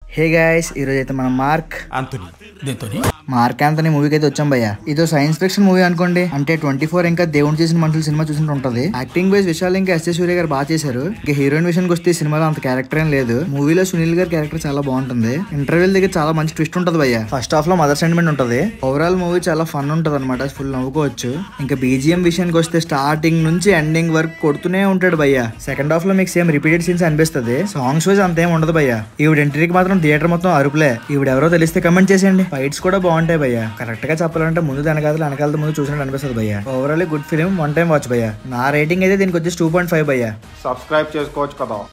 hey guys ఈరోజు అయితే మనం మార్క్ ఆంటోనీ దీంతో మార్క్ ఆంతనీ మూవీకి అయితే వచ్చాం భయ్య ఇదో సైన్స్ ఫిక్షన్ మూవీ అనుకోండి అంటే ట్వంటీ ఫోర్ ఇంకా దేవుడు చేసిన మనుషులు సినిమా చూసినట్టు ఉంటది యాక్టింగ్ వైజ్ విశాల్ ఇంకా ఎస్ఎస్ సూర్య గారు బాగా చేశారు ఇంకా హీరోయిన్ విషయానికి వస్తే ఈ సినిమాలో అంత క్యారెక్టర్ ఏం లేదు మూవీలో సునీల్ గారి క్యారెక్టర్ చాలా బాగుంటుంది ఇంటర్వ్యూల దగ్గర చాలా మంచి ట్విస్ట్ ఉంటది భయ్య ఫస్ట్ హాఫ్ లో మదర్ సెంటిమెంట్ ఉంటది ఓవరాల్ మూవీ చాలా ఫన్ ఉంటది అనమాట ఫుల్ నవ్వుకోవచ్చు ఇంకా బీజిఎం విషయానికి వస్తే స్టార్టింగ్ నుంచి ఎండింగ్ వరకు కొడుతూనే ఉంటాడు భయ్య సెకండ్ హాఫ్ లో మీకు సేమ్ రిపీటెడ్ సీన్స్ అనిపిస్తుంది సాంగ్స్ వైజ్ అంతేం ఉండదు భయ్య ఈవిడ ఎంట్రీకి మాత్రం థియేటర్ మొత్తం అరుపులే ఈవిడ ఎవరో తెలిస్తే కమెంట్ చేసేయండి ఫైట్స్ కూడా బాగుంటాయి భయ్య కరెక్ట్ గా చెప్పాలంటే ముందు వెనకాల వెనకాల ముందు చూసినట్టు అనిపిస్తుంది భయ్య overall good film one time watch భయ్య నా రేటింగ్ అయితే దీనికి వచ్చేసి టూ పాయింట్ ఫైవ్ భయ్య సబ్స్క్రైబ్ చేసుకోవచ్చు కదా